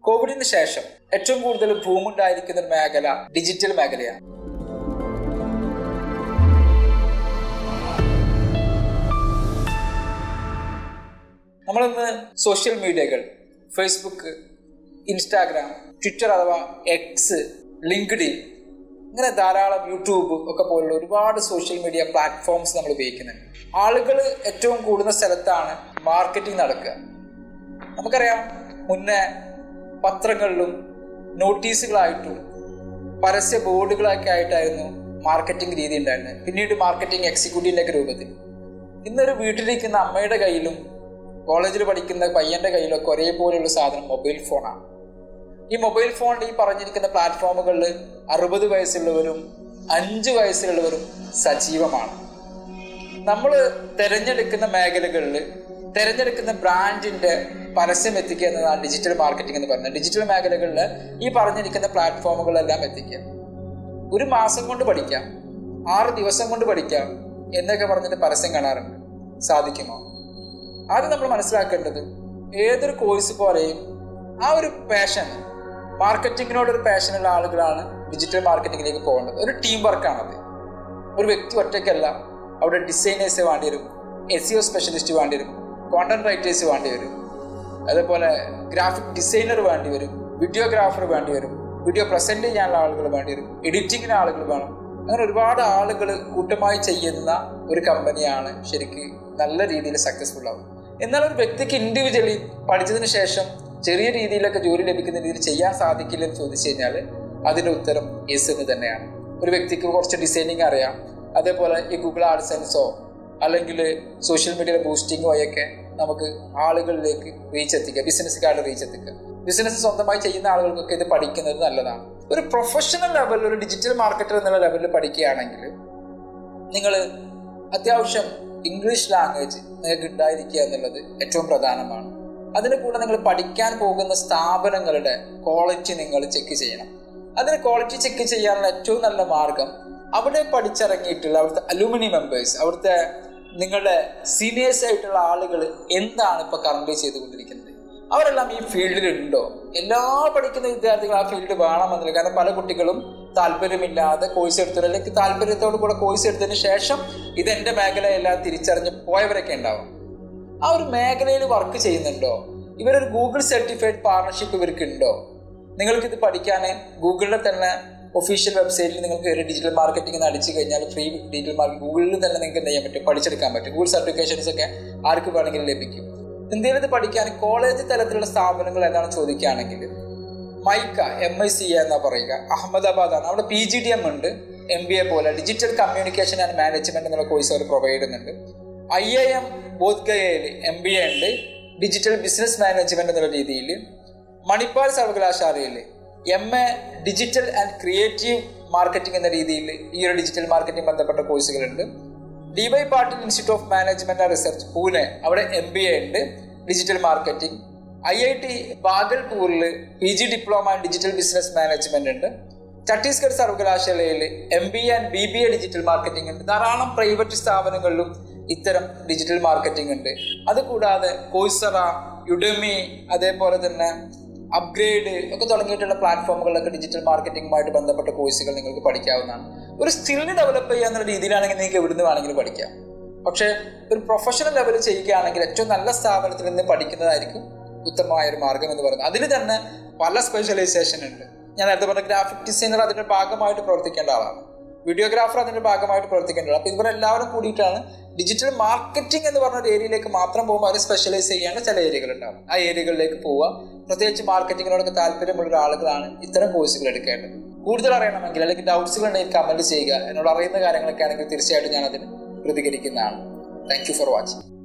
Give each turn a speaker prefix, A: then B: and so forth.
A: കോവിഡിന് ശേഷം ഏറ്റവും കൂടുതൽ ഭൂമുണ്ടായിരിക്കുന്ന ഒരു മേഖല ഡിജിറ്റൽ മേഖലയാണ് നമ്മളിന്ന് സോഷ്യൽ മീഡിയകൾ ഫേസ്ബുക്ക് ഇൻസ്റ്റാഗ്രാം ട്വിറ്റർ അഥവാ എക്സ് ലിങ്ക്ഡിൻ ഇങ്ങനെ ധാരാളം യൂട്യൂബ് ഒക്കെ പോലുള്ള ഒരുപാട് സോഷ്യൽ മീഡിയ പ്ലാറ്റ്ഫോംസ് നമ്മൾ ഉപയോഗിക്കുന്നുണ്ട് ആളുകൾ ഏറ്റവും കൂടുന്ന സ്ഥലത്താണ് മാർക്കറ്റിംഗ് നടക്കുക നമുക്കറിയാം മുന്നേ പത്രങ്ങളിലും നോട്ടീസുകളായിട്ടും പരസ്യ ബോർഡുകളൊക്കെ ആയിട്ടായിരുന്നു മാർക്കറ്റിംഗ് രീതി ഉണ്ടായിരുന്നത് പിന്നീട് മാർക്കറ്റിംഗ് എക്സിക്യൂട്ടീവിൻ്റെ ഒക്കെ രൂപത്തിൽ ഇന്നൊരു വീട്ടിലിരിക്കുന്ന അമ്മയുടെ കയ്യിലും കോളേജിൽ പഠിക്കുന്ന പയ്യന്റെ കയ്യിലൊക്കെ ഒരേപോലെയുള്ള സാധനം മൊബൈൽ ഫോണാണ് ഈ മൊബൈൽ ഫോണിൽ ഈ പറഞ്ഞിരിക്കുന്ന പ്ലാറ്റ്ഫോമുകളിൽ അറുപത് വയസ്സുള്ളവരും അഞ്ച് വയസ്സുള്ളവരും സജീവമാണ് നമ്മൾ തിരഞ്ഞെടുക്കുന്ന മേഖലകളിൽ തിരഞ്ഞെടുക്കുന്ന ബ്രാൻഡിന്റെ പരസ്യം എത്തിക്കുക എന്നതാണ് ഡിജിറ്റൽ മാർക്കറ്റിംഗ് എന്ന് പറയുന്നത് ഡിജിറ്റൽ മേഖലകളിൽ ഈ പറഞ്ഞിരിക്കുന്ന പ്ലാറ്റ്ഫോമുകളെല്ലാം എത്തിക്കുക ഒരു മാസം കൊണ്ട് പഠിക്കാം ആറ് ദിവസം കൊണ്ട് പഠിക്കാം എന്നൊക്കെ പറഞ്ഞിട്ട് പരസ്യം കാണാറുണ്ട് സാധിക്കുമോ ആദ്യം നമ്മൾ മനസ്സിലാക്കേണ്ടത് ഏതൊരു കോഴ്സ് പോലെയും ആ ഒരു പാഷൻ മാർക്കറ്റിങ്ങിനോട് ഒരു പാഷനുള്ള ആളുകളാണ് ഡിജിറ്റൽ മാർക്കറ്റിങ്ങിലേക്ക് പോകേണ്ടത് ഒരു ടീം വർക്കാണത് ഒരു വ്യക്തി ഒറ്റയ്ക്കല്ല അവിടെ ഡിസൈനേഴ്സ് വേണ്ടി വരും എസ് സിഒ സ്പെഷ്യലിസ്റ്റ് വേണ്ടി വരും കോണ്ടന്റ് റൈറ്റേഴ്സ് വേണ്ടി വരും അതേപോലെ ഗ്രാഫിക് ഡിസൈനർ വേണ്ടി വരും വീഡിയോഗ്രാഫർ വേണ്ടി വരും വീഡിയോ പ്രസന്റ് ചെയ്യാനുള്ള ആളുകൾ വേണ്ടി വരും എഡിറ്റിങ്ങിന് ആളുകൾ വേണം അങ്ങനെ ഒരുപാട് ആളുകൾ കൂട്ടമായി ചെയ്യുന്ന ഒരു കമ്പനിയാണ് ശരിക്ക് നല്ല രീതിയിൽ സക്സസ്ഫുൾ ആവും എന്നാൽ ഒരു വ്യക്തിക്ക് ഇൻഡിവിജ്വലി പഠിച്ചതിന് ശേഷം ചെറിയ രീതിയിലൊക്കെ ജോലി ലഭിക്കുന്ന രീതിയിൽ ചെയ്യാൻ സാധിക്കില്ല എന്ന് ചോദിച്ചു കഴിഞ്ഞാൽ അതിന്റെ ഉത്തരം യെസ് എന്ന് തന്നെയാണ് ഒരു വ്യക്തിക്ക് കുറച്ച് ഡിസൈനിങ് അറിയാം അതേപോലെ ഈ ഗൂഗിൾ ആഡ്സെൻസോ അല്ലെങ്കിൽ സോഷ്യൽ മീഡിയയിലെ ബൂസ്റ്റിംഗ് വഴിയൊക്കെ നമുക്ക് ആളുകളിലേക്ക് റീച്ച് എത്തിക്കുക ബിസിനസ്സുകാരുടെ റീച്ച് എത്തിക്കുക ബിസിനസ് സ്വന്തമായി ചെയ്യുന്ന ആളുകൾക്കൊക്കെ ഇത് പഠിക്കുന്നത് നല്ലതാണ് ഒരു പ്രൊഫഷണൽ ലെവലിൽ ഒരു ഡിജിറ്റൽ മാർക്കറ്റർ എന്നുള്ള ലെവലിൽ പഠിക്കുകയാണെങ്കിൽ നിങ്ങൾ അത്യാവശ്യം ഇംഗ്ലീഷ് ലാംഗ്വേജ് നിങ്ങൾക്ക് ഉണ്ടായിരിക്കുക എന്നുള്ളത് ഏറ്റവും പ്രധാനമാണ് അതിന് കൂടെ നിങ്ങൾ പഠിക്കാൻ പോകുന്ന സ്ഥാപനങ്ങളുടെ ക്വാളിറ്റി നിങ്ങൾ ചെക്ക് ചെയ്യണം അതിന് ക്വാളിറ്റി ചെക്ക് ചെയ്യാനുള്ള ഏറ്റവും നല്ല മാർഗം അവിടെ പഠിച്ചിറങ്ങിയിട്ടുള്ള അവിടുത്തെ അലൂമിനി മെമ്പേഴ്സ് അവിടുത്തെ നിങ്ങളുടെ സീനിയേഴ്സ് ആയിട്ടുള്ള ആളുകൾ എന്താണ് ഇപ്പൊ കറന്റ് ചെയ്തുകൊണ്ടിരിക്കുന്നത് അവരെല്ലാം ഈ ഫീൽഡിൽ ഉണ്ടോ എല്ലാ പഠിക്കുന്ന വിദ്യാർത്ഥികൾ ആ ഫീൽഡ് വേണമെന്നില്ല കാരണം പല കുട്ടികളും താല്പര്യമില്ലാതെ കോഴ്സ് എടുത്തു അല്ലെങ്കിൽ താല്പര്യത്തോടു കൂടെ കോഴ്സ് എടുത്തതിന് ശേഷം ഇത് എന്റെ മേഖലയെല്ലാം തിരിച്ചറിഞ്ഞ് പോയവരൊക്കെ ഉണ്ടാവും ആ ഒരു മേഖലയിൽ വർക്ക് ചെയ്യുന്നുണ്ടോ ഇവരൊരു ഗൂഗിൾ സർട്ടിഫൈഡ് പാർട്ണർഷിപ്പ് ഇവർക്ക് ഉണ്ടോ നിങ്ങൾക്ക് ഇത് പഠിക്കാൻ ഗൂഗിളിലെ തന്നെ ഒഫീഷ്യൽ വെബ്സൈറ്റിൽ നിങ്ങൾക്ക് ഒരു ഡിജിറ്റൽ മാർക്കറ്റിംഗ് അടിച്ചു കഴിഞ്ഞാൽ ഫ്രീ ഡിജിറ്റൽ മാർക്കറ്റ് ഗൂഗിളിൽ തന്നെ നിങ്ങൾക്ക് എന്ത് ചെയ്യാൻ പറ്റും പഠിച്ചെടുക്കാൻ പറ്റും ഗൂഗിൾ സർട്ടിഫിക്കേഷൻസ് ഒക്കെ ആർക്ക് വേണമെങ്കിലും ലഭിക്കും ഇന്ത്യയിൽ ഇത് പഠിക്കാൻ കോളേജ് തലത്തിലുള്ള സ്ഥാപനങ്ങൾ ഏതാണെന്ന് ചോദിക്കുകയാണെങ്കിൽ മൈക്ക എം ഐ സി എന്നാ പറയുക അഹമ്മദാബാദാണ് അവിടെ പി ജി ഡി എം ഉണ്ട് എം ബി എ പോലെ ഡിജിറ്റൽ കമ്മ്യൂണിക്കേഷൻ ആൻഡ് മാനേജ്മെന്റ് എന്നുള്ള കോഴ്സ് അവർ പ്രൊവൈഡ് ചെയ്യുന്നുണ്ട് ഐ ഐ എം ബോധ്ഗയയിൽ എം ബി എ ഉണ്ട് ഡിജിറ്റൽ ബിസിനസ് മാനേജ്മെന്റ് എന്നുള്ള രീതിയിൽ മണിപ്പാൽ സർവകലാശാലയിൽ M A digital and creative marketing എന്ന രീതിയിൽ ഈ ഒരു ഡിജിറ്റൽ മാർക്കറ്റിംഗ് ബന്ധപ്പെട്ട കോഴ്സുകളുണ്ട് D Y Patil institute of management and research Pune അവിടെ എം ബി എ ഉണ്ട് digital marketing I I T ബാഗൽപൂരിൽ P G diploma and digital business management ഉണ്ട് ഛത്തീസ്ഗഡ് സർവകലാശാലയിൽ M B A and B B A digital marketing ഉണ്ട് ധാരാളം private സ്ഥാപനങ്ങളിലും ഇത്തരം digital marketing ഉണ്ട് അതുകൂടാതെ കോഴ്സറ യുഡമി അതേപോലെ തന്നെ അപ്ഗ്രേഡ് ഒക്കെ തുടങ്ങിയിട്ടുള്ള പ്ലാറ്റ്ഫോമുകളിലൊക്കെ ഡിജിറ്റൽ മാർക്കറ്റിംഗുമായിട്ട് ബന്ധപ്പെട്ട കോഴ്സുകൾ നിങ്ങൾക്ക് പഠിക്കാവുന്നതാണ് ഒരു സ്കില്ല് ഡെവലപ്പ് ചെയ്യുക എന്നുള്ള രീതിയിലാണെങ്കിൽ നിങ്ങൾക്ക് എവിടുന്ന് വേണമെങ്കിലും പഠിക്കാം പക്ഷേ ഒരു പ്രൊഫഷണൽ ലെവലിൽ ചെയ്യുകയാണെങ്കിൽ ഏറ്റവും നല്ല സ്ഥാപനത്തിൽ നിന്ന് പഠിക്കുന്നതായിരിക്കും ഉത്തമമായ ഒരു മാർഗം എന്ന് പറയുന്നത് അതിൽ തന്നെ പല സ്പെഷ്യലൈസേഷൻ ഉണ്ട് ഞാൻ നേരത്തെ പറഞ്ഞ ഗ്രാഫിക് ഡിസൈനർ അതിന്റെ ഭാഗമായിട്ട് പ്രവർത്തിക്കേണ്ട ആളാണ് വീഡിയോഗ്രാഫർ അതിന്റെ ഭാഗമായിട്ട് പ്രവർത്തിക്കേണ്ട ആൾ അപ്പൊ ഇവരെല്ലാവരും കൂടിയിട്ടാണ് ഡിജിറ്റൽ മാർക്കറ്റിംഗ് എന്ന് പറഞ്ഞ ഒരു ഏരിയയിലേക്ക് മാത്രം പോകുമ്പോൾ അവർ സ്പെഷ്യലൈസ് ചെയ്യേണ്ട ചില ഏരിയകൾ ഉണ്ടാവും ആ ഏരിയകളിലേക്ക് പോവുക പ്രത്യേകിച്ച് മാർക്കറ്റിങ്ങിനോടൊക്കെ താല്പര്യമുള്ള ആളുകളാണ് ഇത്തരം കോഴ്സുകൾ എടുക്കേണ്ടത് കൂടുതൽ അറിയണമെങ്കിൽ അല്ലെങ്കിൽ ഡൗട്ട്സുകൾ ഉണ്ടെങ്കിൽ കമന്റ് ചെയ്യുക എന്നോട് അറിയുന്ന കാര്യങ്ങളൊക്കെ ആണെങ്കിൽ തീർച്ചയായിട്ടും ഞാൻ അതിന് പ്രതികരിക്കുന്നതാണ് താങ്ക് യു ഫോർ വാച്ചിങ്